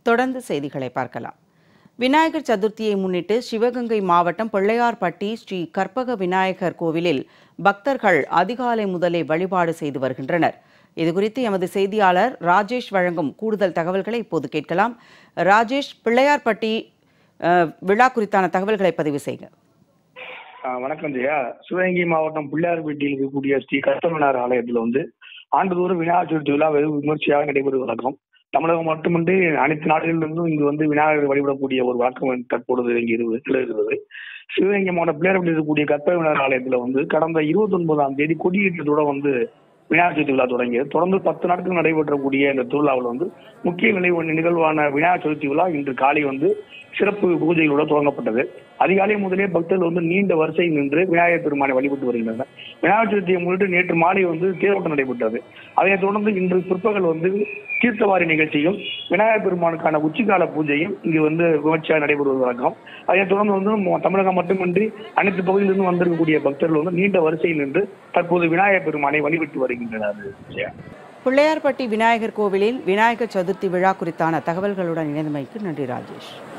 தொடர்ந்து செய்திகளை பார்க்கலாம் விநாயகர் சதுர்த்தியை முன்னிட்டு சிவகங்கை மாவட்டம் பிள்ளையார்பட்டி ஸ்ரீ கற்பக விநாயகர் கோவிலில் பக்தர்கள் அதிகாலை முதலே வழிபாடு செய்து வருகின்றனர் இதுகுறித்து எமது செய்தியாளர் ராஜேஷ் வழங்கும் கூடுதல் தகவல்களை இப்போது கேட்கலாம் ராஜேஷ் பிள்ளையார்பட்டி அஹ், விழா குறித்தான தகவல்களை பதிவு செய்க ஆ, வணக்கம் ஜெயா சிவகங்கை மாவட்டம் பிள்ளையார்பட்டியில் இருக்கக்கூடிய ஸ்ரீ கருத்தமனார் ஆலயத்தில் வந்து ஆண்டுதோறும் விநாயகர் சதுர்த்தி விழா வெகு விமர்சையாக நடைபெறுவது வழக்கம் தமிழகம் மட்டுமின்றி அனைத்து நாடுகளிலிருந்தும் இங்கு வந்து விநாயகர் வழிபடக்கூடிய ஒரு வழக்கம் தற்பொழுது இங்கு இரு- நிலவுகிறது சிவகங்கை மாவட்டம் பிள்ளையார்பட்டியில் இருக்கக்கூடிய கற்பகவிநாயகர் ஆலயத்தில் வந்து கடந்த இருபத்தி ஒன்பதாம் தேதி கொடியேற்றத்தோட வந்து விநாயகர் சதுர்த்தி விழா தொடங்கியது தொடர்ந்து பத்து நாட்கள் நடைபெற்றக்கூடிய இந்த திருவிழாவில் வந்து முக்கிய நிலை நிகழ்வான விநாயகர் சதுர்த்தி விழா இன்று காலை வந்து சிறப்பு பூஜைகளோட துவங்கப்பட்டது அதிகாலை முதலே பக்தர்கள் வந்து நீண்ட வரிசையில் நின்று விநாயகர் பெருமானை வழிபட்டு வருகின்றனர் விநாயகர் சதுர்த்தியை முன்னிட்டு நேற்று மாலை வந்து தேரோட்டம் நடைபெற்றது அதைத் தொடர்ந்து இன்று பிற்பகல் வந்து தீர்த்தவாரி நிகழ்ச்சியும் விநாயகர் பெருமானுக்கான உச்சிக்கால பூஜையும் இங்கு வந்து விமர்சையாக நடைபெறுவது வழக்கம் அதைத் தொடர்ந்து வந்து மொ- தமிழகம் மட்டுமின்றி அனைத்து பகுதியிலிருந்து வந்திருக்கக்கூடிய பக்தர்கள் வந்து நீண்ட வரிசையில் நின்று தற்போது விநாயகர் பெருமானை வழிபட்டு வருகின்றனர் ஜெயா. பிள்ளையார்பட்டி விநாயகர் கோவிலில் விநாயகர் சதுர்த்தி விழா குறித்தான தகவல்களுடன் இணைந்தமைக்கு நன்றி ராஜேஷ்